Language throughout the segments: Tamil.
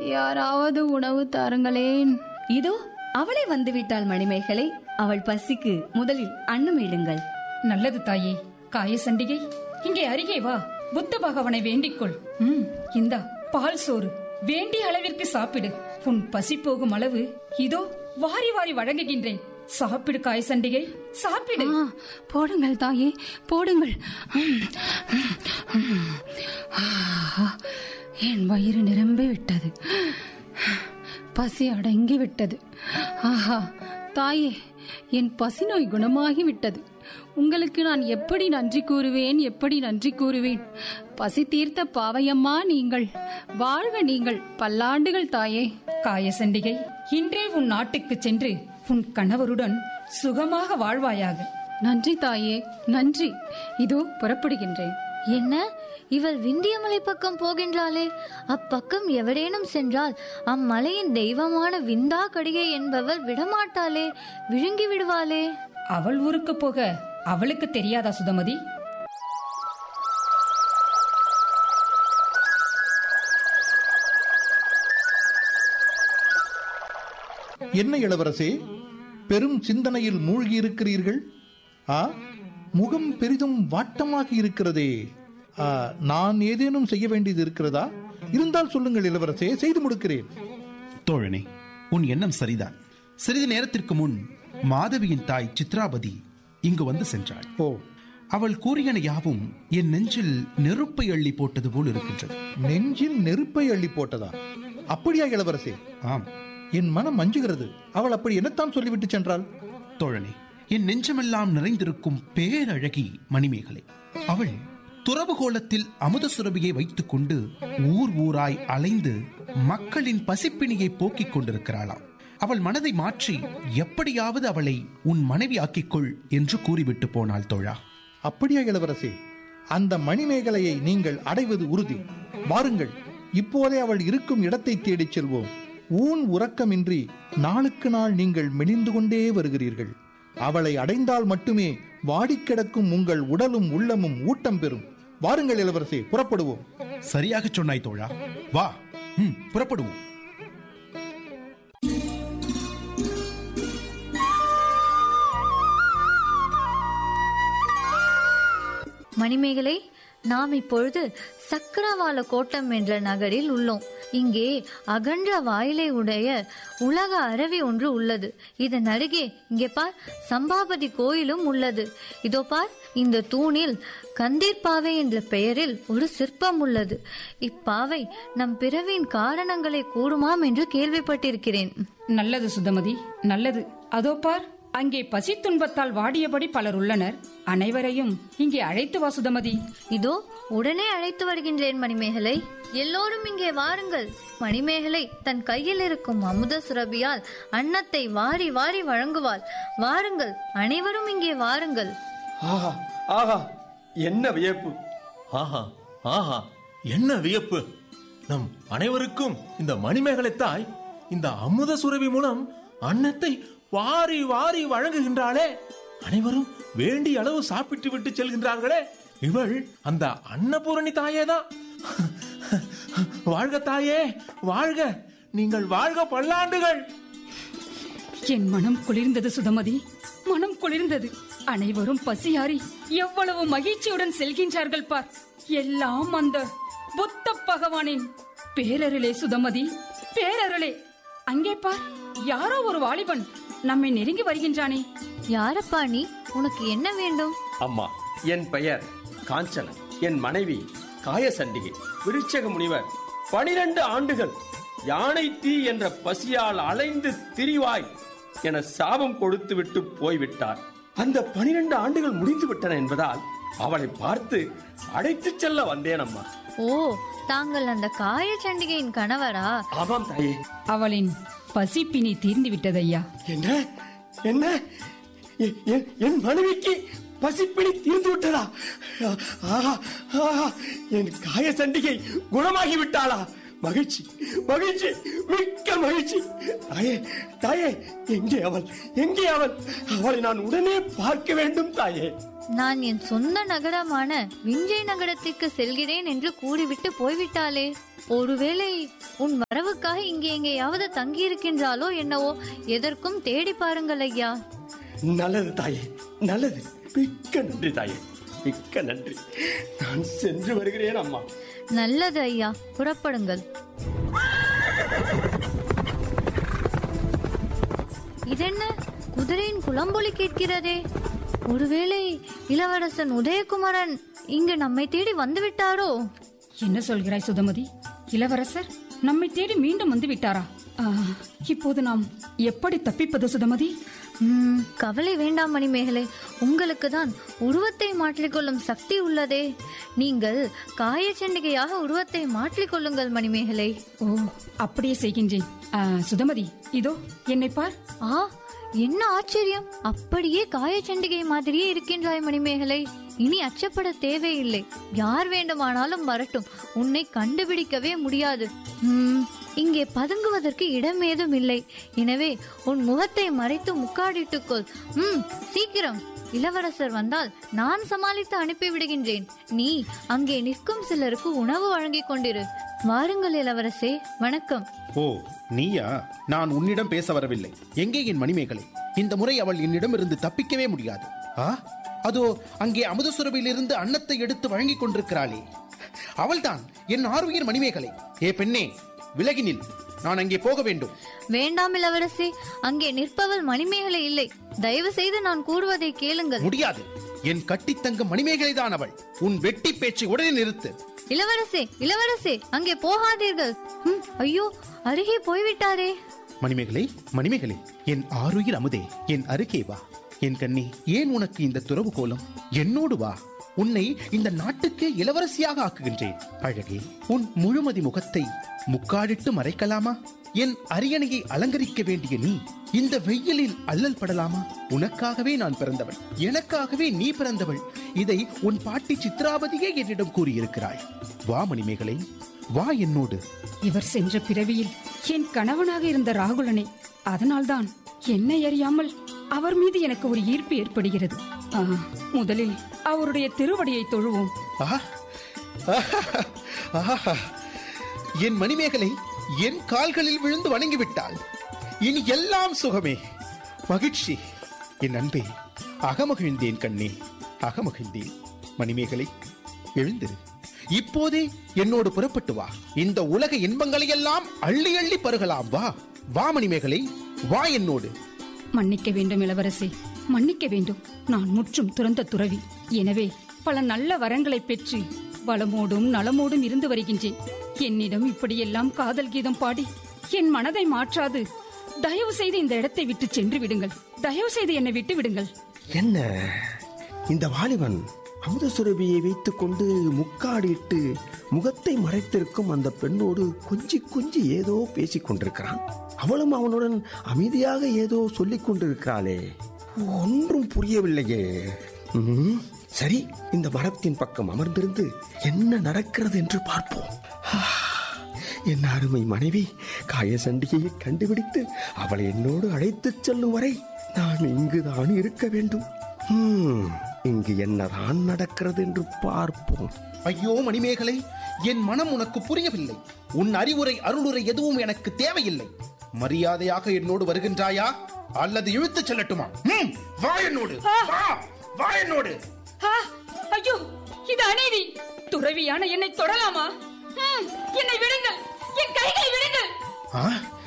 யாராவது உணவு தாருங்களேன் இதோ அவளே வந்துவிட்டாள் மணிமேகலை அவள் பசிக்கு முதலில் அன்னமிடுங்கள் நல்லது தாயே காய சண்டிகை இங்கே அருகே வா புத்த பகவனை வேண்டிக்கொள் ம் இந்தா பால் சோறு வேண்டிய அளவிற்கு சாப்பிடு உன் பசி போகும் அளவு இதோ வாரி வாரி வழங்குகின்றேன் சாப்பிடு காய சண்டிகை சாப்பிடு ஆ, போடுங்கள் தாயே போடுங்கள் ம், ம், ம். ஆ, என் வயிறு நிரம்பி விட்டது பசி அடங்கி விட்டது ஆஹா தாயே என் பசி நோய் குணமாகி விட்டது உங்களுக்கு நான் எப்படி நன்றி கூறுவேன் எப்படி நன்றி கூறுவேன் பசி தீர்த்த பாவையம்மா நீங்கள் வாழ்க நீங்கள் பல்லாண்டுகள் தாயே காய சண்டிகை இன்றே உன் நாட்டுக்கு சென்று உன் கணவருடன் சுகமாக வாழ்வாயாக நன்றி தாயே நன்றி இதோ புறப்படுகின்றேன் என்ன இவள் விந்தியமலை பக்கம் போகின்றாளே அப்பக்கம் எவரேனும் சென்றால் அம்மலையின் தெய்வமான விந்தா கடிகை என்பவள் விடமாட்டாளே விழுங்கி விடுவாளே அவள் ஊருக்கு போக அவளுக்கு தெரியாதா சுதமதி என்ன இளவரசே பெரும் சிந்தனையில் மூழ்கி இருக்கிறீர்கள் ஆ முகம் பெரிதும் வாட்டமாக இருக்கிறதே ஆ, நான் ஏதேனும் செய்ய வேண்டியது இருக்கிறதா இருந்தால் சொல்லுங்கள் இளவரசே செய்து முடிக்கிறேன் தோழனே உன் எண்ணம் சரிதான் சிறிது நேரத்திற்கு முன் மாதவியின் தாய் சித்ராபதி இங்கு வந்து சென்றாள் ஓ அவள் கூறியன யாவும் என் நெஞ்சில் நெருப்பை அள்ளி போட்டது போல் இருக்கின்றது நெஞ்சில் நெருப்பை அள்ளி போட்டதா அப்படியா இளவரசே ஆம் என் மனம் மஞ்சுகிறது அவள் அப்படி என்னத்தான் சொல்லிவிட்டு சென்றாள் தோழனே என் நெஞ்சமெல்லாம் நிறைந்திருக்கும் பேரழகி மணிமேகலை அவள் துறவு கோலத்தில் அமுத சுரபியை வைத்துக் கொண்டு ஊர் ஊராய் அலைந்து மக்களின் பசிப்பிணியை போக்கிக் கொண்டிருக்கிறாளாம் அவள் மனதை மாற்றி எப்படியாவது அவளை உன் மனைவி ஆக்கிக்கொள் என்று கூறிவிட்டு போனாள் தோழா அப்படியா இளவரசே அந்த மணிமேகலையை நீங்கள் அடைவது உறுதி வாருங்கள் இப்போதே அவள் இருக்கும் இடத்தை தேடிச் செல்வோம் ஊன் உறக்கமின்றி நாளுக்கு நாள் நீங்கள் மெலிந்து கொண்டே வருகிறீர்கள் அவளை அடைந்தால் மட்டுமே வாடிக் கிடக்கும் உங்கள் உடலும் உள்ளமும் ஊட்டம் பெறும் வாருங்கள் இளவரசே புறப்படுவோம் சரியாக சொன்னாய் தோழா வா ம், புறப்படுவோம் மணிமேகலை நாம் இப்பொழுது சக்கரவால கோட்டம் என்ற நகரில் உள்ளோம் இங்கே அகன்ற வாயிலை உடைய உலக அறவி ஒன்று உள்ளது இதன் அருகே இங்கே பார் சம்பாபதி கோயிலும் உள்ளது இதோ பார் இந்த தூணில் கந்தீர்பாவை என்ற பெயரில் ஒரு சிற்பம் உள்ளது இப்பாவை நம் பிறவியின் காரணங்களை கூறுமாம் என்று கேள்விப்பட்டிருக்கிறேன் நல்லது சுதமதி நல்லது அதோ பார் அங்கே பசி துன்பத்தால் வாடியபடி பலர் உள்ளனர் அனைவரையும் இங்கே அழைத்து வா சுதமதி இதோ உடனே அழைத்து வருகின்றேன் மணிமேகலை எல்லோரும் இங்கே வாருங்கள் மணிமேகலை தன் கையில் இருக்கும் அமுத சுரபியால் அன்னத்தை வாரி வாரி வழங்குவாள் வாருங்கள் அனைவரும் இங்கே வாருங்கள் ஆஹா ஆஹா என்ன வியப்பு ஆஹா ஆஹா என்ன வியப்பு நம் அனைவருக்கும் இந்த மணிமேகலை தாய் இந்த அமுத சுரபி மூலம் அன்னத்தை வாரி வாரி வழங்குகின்றாளே அனைவரும் வேண்டிய அளவு சாப்பிட்டு விட்டு செல்கின்றார்களே இவள் அந்த அன்னபூரணி தாயேதான் வாழ்க தாயே வாழ்க நீங்கள் வாழ்க பல்லாண்டுகள் என் மனம் குளிர்ந்தது சுதமதி மனம் குளிர்ந்தது அனைவரும் பசியாறி எவ்வளவு மகிழ்ச்சியுடன் செல்கின்றார்கள் பார் எல்லாம் அந்த புத்த பகவானின் பேரருளே சுதமதி பேரருளே அங்கே பார் யாரோ ஒரு வாலிபன் நம்மை நெருங்கி வருகின்றானே யாரப்பா நீ உனக்கு என்ன வேண்டும் அம்மா என் பெயர் காஞ்சனன் என் மனைவி காயசண்டிகை விருட்சக முனிவர் பனிரெண்டு ஆண்டுகள் யானை தீ என்ற பசியால் அலைந்து திரிவாய் என சாபம் கொடுத்து விட்டு போய்விட்டார் அந்த பனிரெண்டு ஆண்டுகள் முடிந்து விட்டன என்பதால் அவளை பார்த்து அழைத்துச் செல்ல வந்தேன் அம்மா ஓ தாங்கள் அந்த காய சண்டிகையின் கணவரா ஆமாம் தாயே அவளின் பசிப்பினி தீர்ந்து விட்டதையா என்ன என்ன எ- என்- என் மனைவிக்கு பசிப்பிடி தீர்ந்து விட்டதா ஆஹா, ஆஹா, என் காய சண்டிகை குணமாகி விட்டாளா மகிழ்ச்சி மகிழ்ச்சி மிக்க மகிழ்ச்சி தாயே தாயே எங்கே அவள் எங்கே அவள் அவளை நான் உடனே பார்க்க வேண்டும் தாயே நான் என் சொந்த நகரமான விஞ்சை நகரத்திற்கு செல்கிறேன் என்று கூறிவிட்டு போய்விட்டாளே ஒருவேளை உன் வரவுக்காக இங்கே எங்கேயாவது தங்கியிருக்கின்றாளோ என்னவோ எதற்கும் தேடி பாருங்கள் ஐயா நல்லது தாயே நல்லது மிக்க நன்றி தாயே மிக்க நன்றி நான் சென்று வருகிறேன் அம்மா நல்லது ஐயா புறப்படுங்கள் இதென்ன குதிரையின் குளம்பொலி கேட்கிறதே ஒருவேளை இளவரசன் உதயகுமரன் இங்கு நம்மை தேடி வந்து விட்டாரோ என்ன சொல்கிறாய் சுதமதி இளவரசர் நம்மை தேடி மீண்டும் வந்து விட்டாரா ஆ, இப்போது நாம் எப்படி தப்பிப்பது சுதமதி ம், கவலை வேண்டாம் மணிமேகலை உங்களுக்கு தான் உருவத்தை மாற்றிக்கொள்ளும் சக்தி உள்ளதே நீங்கள் காயச்சண்டிகையாக உருவத்தை மாற்றிக்கொள்ளுங்கள் மணிமேகலை ஓ அப்படியே செய்கின்றேன் ஆ, சுதமதி இதோ என்னை பார் ஆ என்ன ஆச்சரியம் அப்படியே காயச்சண்டிகை மாதிரியே இருக்கின்றாய் மணிமேகலை இனி அச்சப்பட தேவையில்லை யார் வேண்டுமானாலும் வரட்டும் உன்னை கண்டுபிடிக்கவே முடியாது ம், இங்கே பதுங்குவதற்கு இடம் ஏதும் இல்லை எனவே உன் முகத்தை மறைத்து முக்காடிட்டுக்கொள் ம் சீக்கிரம் இளவரசர் வந்தால் நான் சமாளித்து அனுப்பி விடுகின்றேன் நீ அங்கே நிற்கும் சிலருக்கு உணவு வழங்கிக் கொண்டிரு வாருங்கள் இளவரசே வணக்கம் ஓ நீயா நான் உன்னிடம் பேச வரவில்லை எங்கே என் மணிமேகலை இந்த முறை அவள் என்னிடமிருந்து தப்பிக்கவே முடியாது ஆ அதோ அங்கே அமுதசுரபிலிருந்து அன்னத்தை எடுத்து வழங்கிக் கொண்டிருக்கிறாளே அவள்தான் என் ஆர்வியர் மணிமேகலை ஏ பெண்ணே விலகி நில் நான் அங்கே போக வேண்டும் வேண்டாம் இளவரசே அங்கே நிற்பவள் மணிமேகலை இல்லை தயவு செய்து நான் கூறுவதை கேளுங்கள் முடியாது என் கட்டித்தங்க மணிமேகலை தான் அவள் உன் வெட்டி பேச்சை உடனே நிறுத்து இளவரசே இளவரசே அங்கே போகாதீர்கள் ம், ஐயோ அருகே போய்விட்டாரே மணிமேகலை மணிமேகலை என் ஆருயிர் அமுதே என் அருகே வா என் கண்ணே ஏன் உனக்கு இந்த துறவு கோலம் என்னோடு வா உன்னை இந்த நாட்டுக்கே இளவரசியாக ஆக்குகின்றேன் அழகே உன் முழுமதி முகத்தை முக்காடிட்டு மறைக்கலாமா என் அரியணையை அலங்கரிக்க வேண்டிய நீ இந்த வெயிலில் அல்லல் படலாமா உனக்காகவே நான் பிறந்தவள் எனக்காகவே நீ பிறந்தவள் இதை உன் பாட்டி சித்ராவதியே என்னிடம் கூறியிருக்கிறாய் வா மணிமேகலை வா என்னோடு இவர் சென்ற பிறவியில் என் கணவனாக இருந்த ராகுலனை அதனால்தான் என்னை அறியாமல் அவர் மீது எனக்கு ஒரு ஈர்ப்பு ஏற்படுகிறது ஆ, முதலில் அவருடைய திருவடியை தொழுவோம் ஆஹா! ஆஹா! என் மணிமேகலை என் கால்களில் விழுந்து வணங்கி விட்டாள் இனி எல்லாம் சுகமே மகிழ்ச்சி என் அன்பே அகமகிழ்ந்தேன் கண்ணே அகமகிழ்ந்தேன் மணிமேகலை எழுந்திரு இப்போதே என்னோடு புறப்பட்டு வா இந்த உலக இன்பங்களை எல்லாம் அள்ளி அள்ளி பருகலாம் வா வா மணிமேகலை வா என்னோடு மன்னிக்க வேண்டும் இளவரசே மன்னிக்க வேண்டும் நான் முற்றும் துறந்த துறவி எனவே பல நல்ல வரங்களை பெற்று வளமோடும் நலமோடும் இருந்து வருகின்றேன் என்னிடம் இப்படியெல்லாம் காதல் கீதம் பாடி என் மனதை மாற்றாது தயவு செய்து இந்த இடத்தை விட்டு சென்று விடுங்கள் தயவு செய்து என்னை விட்டு விடுங்கள் என்ன இந்த வாலிபன் அமுதசுரபியை வைத்துக் கொண்டு முக்காடிட்டு முகத்தை மறைத்திருக்கும் அந்த பெண்ணோடு கொஞ்சி கொஞ்சி ஏதோ பேசிக் கொண்டிருக்கிறான் அவளும் அவனுடன் அமைதியாக ஏதோ சொல்லிக் கொண்டிருக்கிறாளே ஒன்றும் புரியவில்லையே ம், சரி இந்த மரத்தின் பக்கம் அமர்ந்திருந்து என்ன நடக்கிறது என்று பார்ப்போம் ஆ, என் அருமை மனைவி காயசண்டிகையை கண்டுபிடித்து அவளை என்னோடு அழைத்துச் செல்லும் வரை நான் இங்குதான் இருக்க வேண்டும் ஹம், இங்கு என்னதான் நடக்கிறது என்று பார்ப்போம் ஐயோ மணிமேகலை என் மனம் உனக்கு புரியவில்லை உன் அறிவுரை அருளுரை எதுவும் எனக்கு தேவையில்லை மரியாதையாக என்னோடு வருகின்றாயா அல்லது இழுத்துச் செல்லட்டுமா ம், வா என்னோடு வா வா என்னோடு ஆ, ஐயோ இது அநீதி துறவியான என்னை தொடலாமா ம், என்னை விடுங்கள் என் கைகளை விடுங்கள் ஆ?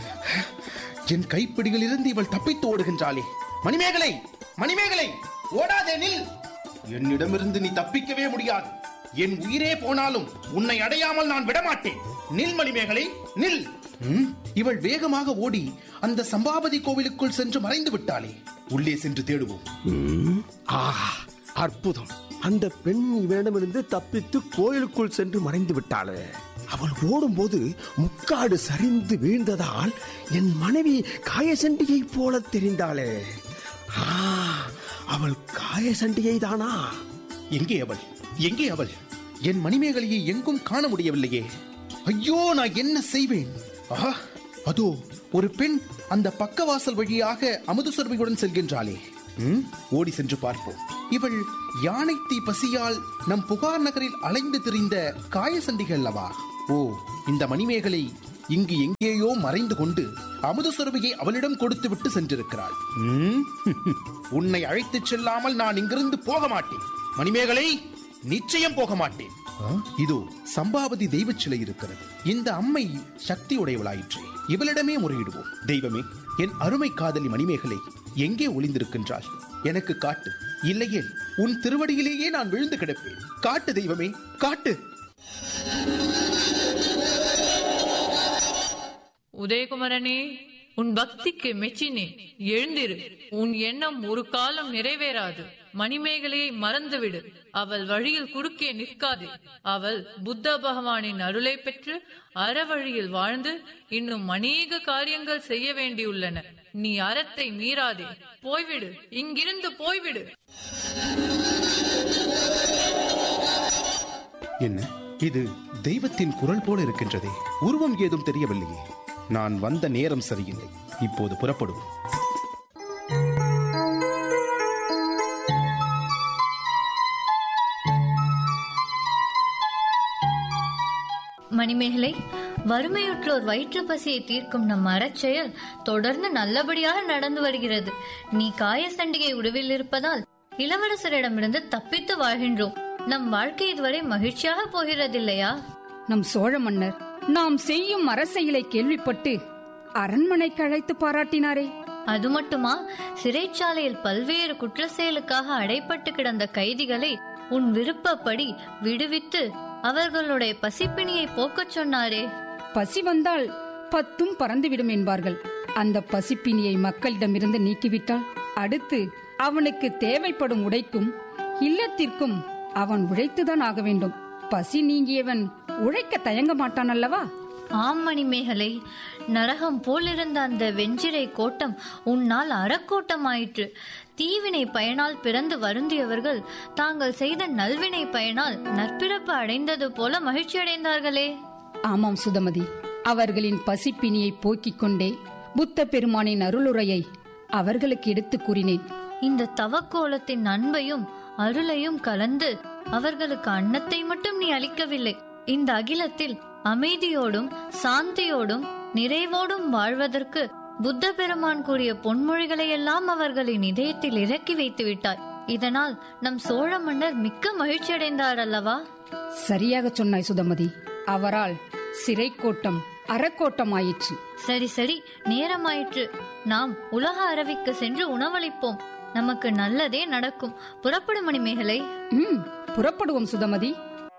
என் கைப்பிடியில் இருந்து இவள் தப்பித்து ஓடுகின்றாளே மணிமேகலை மணிமேகலை ஓடாதே நில் என்னிடமிருந்து நீ தப்பிக்கவே முடியாது என் உயிரே போனாலும் உன்னை அடையாமல் நான் விடமாட்டேன் நில் மணிமேகலை நில் ம், இவள் வேகமாக ஓடி அந்த சம்பாபதி கோவிலுக்குள் சென்று மறைந்து விட்டாளே உள்ளே சென்று தேடுவோம் ம், ஆஹா அற்புதம் அந்த பெண் இவனிடமிருந்து தப்பித்து கோயிலுக்குள் சென்று மறைந்து விட்டாளே அவள் ஓடும்போது முக்காடு சரிந்து வீழ்ந்ததால் என் மனைவி காயசண்டிகை போல தெரிந்தாளே ஆ, அவள் காயசண்டிகை தானா எங்கே அவள் எங்கே அவள் என் மணிமேகலையை எங்கும் காண முடியவில்லையே ஐயோ நான் என்ன செய்வேன் ஆஹா அதோ ஒரு பெண் அந்த பக்கவாசல் வழியாக அமுதசுரபியுடன் செல்கின்றாளே ம், ஓடி சென்று பார்ப்போம் இவள் யானை தீ பசியால் நம் புகார் நகரில் அலைந்து திரிந்த காயசண்டிகள் அல்லவா ஓ இந்த மணிமேகலை இங்கு எங்கேயோ மறைந்து கொண்டு அமுதசுரபியை அவளிடம் கொடுத்து விட்டு சென்றிருக்கிறாள் ம், உன்னை அழைத்துச் செல்லாமல் நான் இங்கிருந்து போக மாட்டேன் மணிமேகலை நிச்சயம் போக மாட்டேன் ஆ, இதோ சம்பாவதி தெய்வச் சிலை இருக்கிறது இந்த அம்மை சக்தி உடையவளாயிற்றே இவளிடமே முறையிடுவோம் தெய்வமே என் அருமை காதலி மணிமேகலை எங்கே ஒளிந்திருக்கின்றாள் எனக்கு காட்டு இல்லையேல் உன் திருவடியிலேயே நான் விழுந்து கிடப்பேன் காட்டு தெய்வமே காட்டு உதயகுமரனே உன் பக்திக்கு மெச்சினேன் எழுந்திரு உன் எண்ணம் ஒரு காலம் நிறைவேறாது மணிமேகலையை மறந்துவிடு அவள் வழியில் குறுக்கே நிற்காதே அவள் புத்த பகவானின் அருளை பெற்று அறவழியில் வாழ்ந்து இன்னும் அநேக காரியங்கள் செய்ய வேண்டியுள்ளன நீ அறத்தை மீறாதே போய்விடு இங்கிருந்து போய்விடு என்ன இது தெய்வத்தின் குரல் போல இருக்கின்றதே உருவம் ஏதும் தெரியவில்லையே நான் வந்த நேரம் சரியில்லை இப்போது புறப்படுவோம் மணிமேகலை வறுமையுற்றோர் வயிற்று பசியை தீர்க்கும் நம் அறச்செயல் தொடர்ந்து நல்லபடியாக நடந்து வருகிறது நீ காயசண்டிகை உருவில் இருப்பதால் இளவரசரிடமிருந்து தப்பித்து வாழ்கின்றோம் நம் வாழ்க்கை இதுவரை மகிழ்ச்சியாக போகிறதில்லையா நம் சோழ மன்னர் நாம் செய்யும் அரசையிலை கேள்விப்பட்டு அரண்மனைக்கு அழைத்து பாராட்டினாரே அது மட்டுமா சிறைச்சாலையில் பல்வேறு குற்ற செயலுக்காக அடைப்பட்டு கிடந்த கைதிகளை உன் விருப்பப்படி விடுவித்து அவர்களுடைய பசிப்பிணியை போக்கச் சொன்னாரே பசி வந்தால் பத்தும் பறந்துவிடும் என்பார்கள் அந்த பசிப்பினியை மக்களிடமிருந்து நீக்கிவிட்டால் அடுத்து அவனுக்கு தேவைப்படும் உடைக்கும் இல்லத்திற்கும் அவன் உழைத்துதான் ஆக வேண்டும் பசி நீங்கியவன் உழைக்க தயங்க மாட்டான் அல்லவா ஆம் மணிமேகலை நரகம் போலிருந்த அந்த வெஞ்சிரை கோட்டம் உன்னால் அறக்கோட்டமாயிற்று தீவினை பயனால் பிறந்து வருந்தியவர்கள் தாங்கள் செய்த நல்வினை பயனால் நற்பிறப்பு அடைந்தது போல மகிழ்ச்சி அடைந்தார்களே ஆமாம் சுதமதி அவர்களின் பசிப்பினியை போக்கிக் கொண்டே புத்த பெருமானின் அருளுரையை அவர்களுக்கு எடுத்துக் கூறினேன் இந்த தவக்கோலத்தின் அன்பையும் அருளையும் கலந்து அவர்களுக்கு அன்னத்தை மட்டும் நீ அளிக்கவில்லை இந்த அகிலத்தில் அமைதியோடும் சாந்தியோடும் நிறைவோடும் வாழ்வதற்கு புத்த பெருமான் கூறிய பொன்மொழிகளை எல்லாம் அவர்களின் இதயத்தில் இறக்கி வைத்து விட்டாய் இதனால் நம் சோழ மன்னர் மிக்க மகிழ்ச்சி அடைந்தார் அல்லவா சரியாக சொன்னாய் சுதமதி அவரால் சிறை கோட்டம் அறக்கோட்டம் ஆயிற்று சரி சரி நேரமாயிற்று நாம் உலக அரவிக்கு சென்று உணவளிப்போம் நமக்கு நல்லதே நடக்கும் புறப்படும் மணிமேகலை ம் புறப்படுவோம் சுதமதி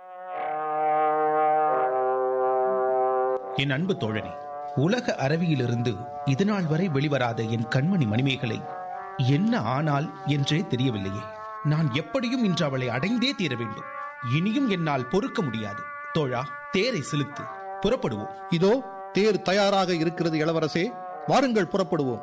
என் அன்பு தோழனே உலக அரவியிலிருந்து இதுநாள் வரை வெளிவராத என் கண்மணி மணிமேகலை என்ன ஆனால் என்றே தெரியவில்லையே நான் எப்படியும் இன்று அவளை அடைந்தே தீர வேண்டும் இனியும் என்னால் பொறுக்க முடியாது தோழா தேரை செலுத்து புறப்படுவோம் இதோ தேர் தயாராக இருக்கிறது இளவரசே வாருங்கள் புறப்படுவோம்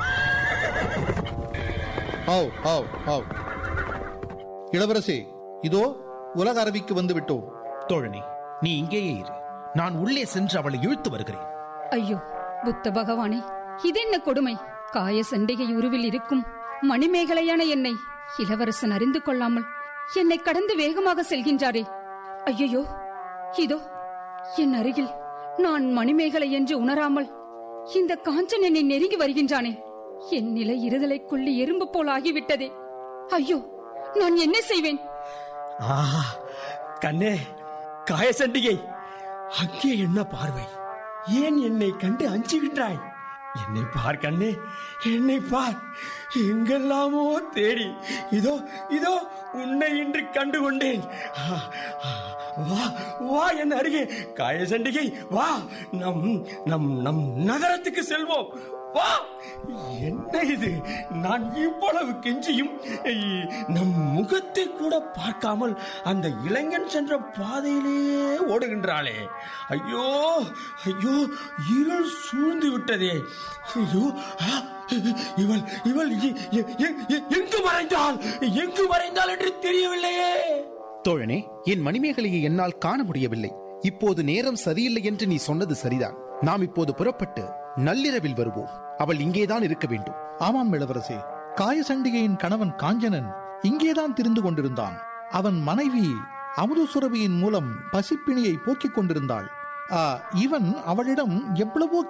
ஆவ் ஆவ் ஆவ் இளவரசே இதோ உலக அரவிக்கு வந்து விட்டோம் தோழனே நீ இங்கேயே இரு நான் உள்ளே சென்று அவளை இழுத்து வருகிறேன் ஐயோ புத்த பகவானே இதென்ன கொடுமை காய சண்டிகை உருவில் இருக்கும் மணிமேகலையான என்னை இளவரசன் அறிந்து கொள்ளாமல் என்னை கடந்து வேகமாக செல்கின்றாரே ஐயோ இதோ என் அருகில் நான் மணிமேகலை என்று உணராமல் இந்த காஞ்சன் என்னை நெருங்கி வருகின்றானே என் நிலை இருதலை கொள்ளி எறும்பு போல் ஆகிவிட்டதே ஐயோ நான் என்ன செய்வேன் ஆஹா கண்ணே காயசண்டிகை அங்கே என்ன பார்வை ஏன் என்னை கண்டு அஞ்சுகின்றாய் என்னை பார் கண்ணே என்னை பார் எங்கெல்லாமோ தேடி இதோ இதோ உன்னை இன்று கண்டு கொண்டேன் ஆ, ஆ, வா வா என் அருகே காயசண்டிகை வா நம் நம் நம் நகரத்துக்கு செல்வோம் வா என்ன இது நான் இவ்வளவு கெஞ்சியும் இ- நம் முகத்தை கூட பார்க்காமல் அந்த இளைஞன் சென்ற பாதையிலே ஓடுகின்றாளே ஐயோ ஐயோ இருள் சூழ்ந்து விட்டதே ஐயோ ஆ, இவள் இவள் எ- எ- எ- எ- எங்கு மறைந்தாள் எங்கு மறைந்தாள் என்று தெரியவில்லையே தோழனே என் மணிமேகலையை என்னால் காண முடியவில்லை இப்போது நேரம் சரியில்லை என்று நீ சொன்னது சரிதான் நாம் இப்போது புறப்பட்டு நள்ளிரவில் வருவோம் அவள் இங்கேதான் இருக்க வேண்டும் ஆமாம் இளவரசே காயசண்டிகையின் கணவன் காஞ்சனன் இங்கேதான் திரிந்து கொண்டிருந்தான் அவன் மனைவி அமுதசுரபியின் மூலம் பசிப்பிணியை போக்கிக் கொண்டிருந்தாள் ஆ, இவன் அவளிடம் எவ்வளவோ